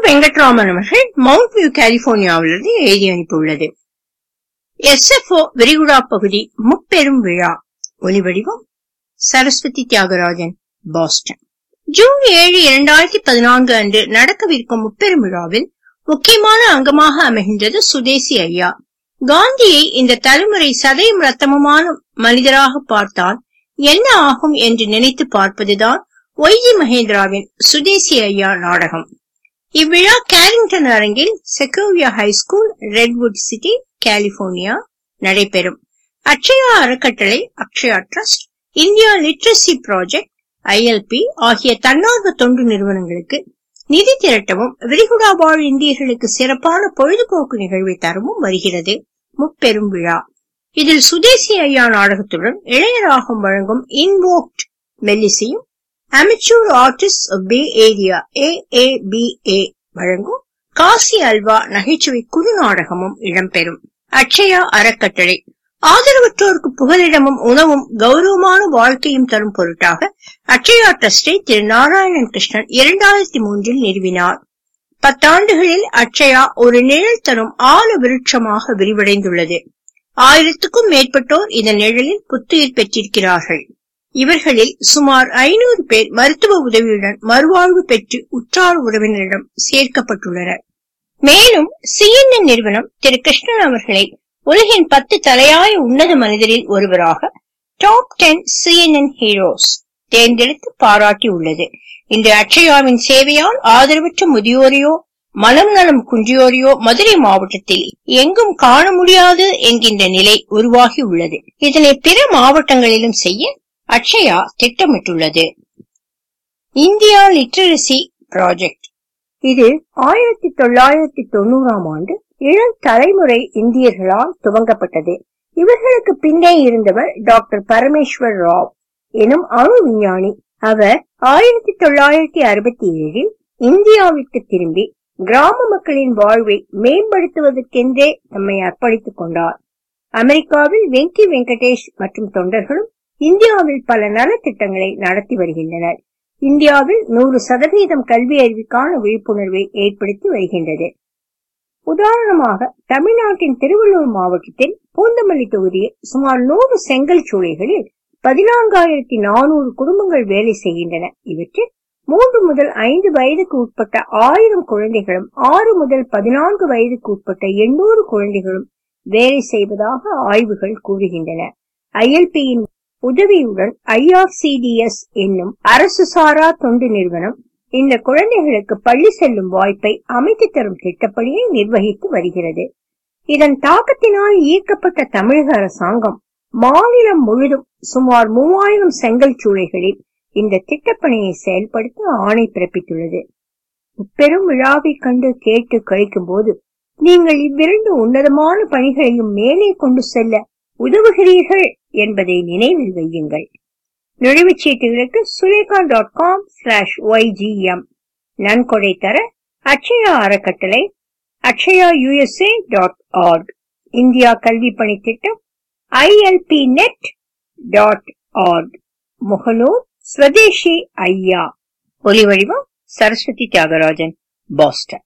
வெங்கட்ராமன் அவர்கள் mount view கலிபோர்னியாவிலிருந்து எழுதி அனுப்பியுள்ளது எஸ்எஃப்ஓ விரிகுடா பகுதி முப்பெரும் விழா ஒலிவடிவம் சரஸ்வதி தியாகராஜன் பாஸ்டன் ஜூன் ஏழு இரண்டாயிரத்தி பதினான்கு அன்று நடக்கவிருக்கும் முப்பெரும் விழாவில் முக்கியமான அங்கமாக அமைகின்றது சுதேசி ஐயா காந்தியை இந்த தலைமுறை சதையும் ரத்தமுமான மனிதராக பார்த்தால் என்ன ஆகும் என்று நினைத்து பார்ப்பதுதான் ஒய்ஜி மகேந்திராவின் சுதேசி ஐயா நாடகம் இவ்விழா கேரிங்டன் அரங்கில் Sequoia high school Redwood City California நடைபெறும் அக்ஷயா அறக்கட்டளை Akshaya trust India literacy project ILP ஆகிய தன்னார்வ தொண்டு நிறுவனங்களுக்கு நிதி திரட்டவும் விரிகுடா வாழ் இந்தியர்களுக்கு சிறப்பான பொழுதுபோக்கு நிகழ்வை தரவும் வருகிறது முப்பெரும் விழா இதில் சுதேசி ஐயா நாடகத்துடன் இளையராகம் வழங்கும் இன்வோக்ட் மெல்லிசையும் amateur artist bay area AAPA வழங்கும் காசி அல்வா நகைச்சுவை குறு நாடகமும் இடம்பெறும் அக்ஷயா அறக்கட்டளை ஆதரவற்றோருக்கு புகலிடமும் உணவும் கௌரவமான வாழ்க்கையும் தரும் பொருட்டாக அக்ஷயா ட்ரஸ்டை திரு நாராயணன் கிருஷ்ணன் இரண்டாயிரத்தி மூன்றில் நிறுவினார் பத்தாண்டுகளில் அக்ஷயா ஒரு நிழல் தரும் ஆல விருட்சமாக விரிவடைந்துள்ளது ஆயிரத்துக்கும் மேற்பட்டோர் இதன் நிழலில் புத்துயிர் பெற்றிருக்கிறார்கள் இவர்களில் சுமார் ஐநூறு பேர் மருத்துவ உதவியுடன் மறுவாழ்வு பெற்று உற்றார் உறவினரிடம் சேர்க்கப்பட்டுள்ளனர் மேலும் சிஎன்என் நிறுவனம் திரு கிருஷ்ணன் அவர்களை உலகின் பத்து தலையாய உன்னத மனிதரில் ஒருவராக டாப் டென் சிஎன்என் ஹீரோஸ் தேர்ந்தெடுத்து பாராட்டி உள்ளது இன்று அக்ஷயாவின் சேவையால் ஆதரவற்ற முதியோரையோ மனம் நலம் குன்றியோரையோ மதுரை மாவட்டத்தில் எங்கும் காண முடியாது என்கின்ற நிலை உருவாகி உள்ளது இதனை பிற மாவட்டங்களிலும் செய்ய அக்ஷயா திட்டமிட்டுள்ளது இந்தியா லிட்ரஸி ப்ராஜெக்ட் இது ஆயிரத்தி தொள்ளாயிரத்தி தொண்ணூறாம் ஆண்டு இளம் தலைமுறை இந்தியர்களால் துவங்கப்பட்டது இவர்களுக்கு பின்னே இருந்தவர் டாக்டர் பரமேஸ்வர் ராவ் எனும் அணு விஞ்ஞானி அவர் ஆயிரத்தி தொள்ளாயிரத்தி அறுபத்தி ஏழில் இந்தியாவிற்கு திரும்பி கிராம மக்களின் வாழ்வை மேம்படுத்துவதற்கென்றே தம்மை அர்ப்பணித்துக் கொண்டார் அமெரிக்காவில் வெங்கி வெங்கடேஷ் மற்றும் தொண்டர்களும் இந்தியாவில் பல நலத்திட்டங்களை நடத்தி வருகின்றனர் இந்தியாவில் நூறு சதவீதம் கல்வி அறிவுக்கான விழிப்புணர்வை ஏற்படுத்தி வருகின்றது உதாரணமாக தமிழ்நாட்டின் திருவள்ளூர் மாவட்டத்தில் பூந்தமல்லி தொகுதியில் சுமார் நூறு செங்கல் சூளைகளில் பதினான்காயிரத்தி நானூறு குடும்பங்கள் வேலை செய்கின்றன இவற்றில் மூன்று முதல் ஐந்து வயதுக்கு உட்பட்ட ஆயிரம் குழந்தைகளும் ஆறு முதல் பதினான்கு வயதுக்கு உட்பட்ட எண்ணூறு குழந்தைகளும் வேலை செய்வதாக ஆய்வுகள் கூறுகின்றன ஐஎல்பியின் உதவியுடன் ஐஆர்சிடிஎஸ் என்னும் அரசு சாரா தொண்டு நிறுவனம் இந்த குழந்தைகளுக்கு பள்ளி செல்லும் வாய்ப்பை அமைத்து தரும் திட்டப்பணியை நிர்வகித்து வருகிறது இதன் தாக்கத்தினால் ஈர்க்கப்பட்ட தமிழக அரசாங்கம் மாநிலம் முழுதும் சுமார் மூவாயிரம் செங்கல் சூளைகளில் இந்த திட்டப்பணியை செயல்படுத்த ஆணை பிறப்பித்துள்ளது பெரும் விழாவை கண்டு கேட்டு கழிக்கும் போது நீங்கள் இவ்விரண்டு உன்னதமான பணிகளையும் மேலே கொண்டு செல்ல உதவுகிறீர்கள் என்பதை நினைவில் வையுங்கள் நுழைவுச் சீட்டுகளுக்கு Surekha dot com slash YGM நன்கொடை தர அக்ஷயா அறக்கட்டளை Akshaya USA dot org India கல்வி பணி திட்டம் ஐஎல்பி நெட் டாட் ஆர்க் முகநூல் ஸ்வதேஷி ஐயா ஒலிவடிவம் சரஸ்வதி தியாகராஜன் பாஸ்டன்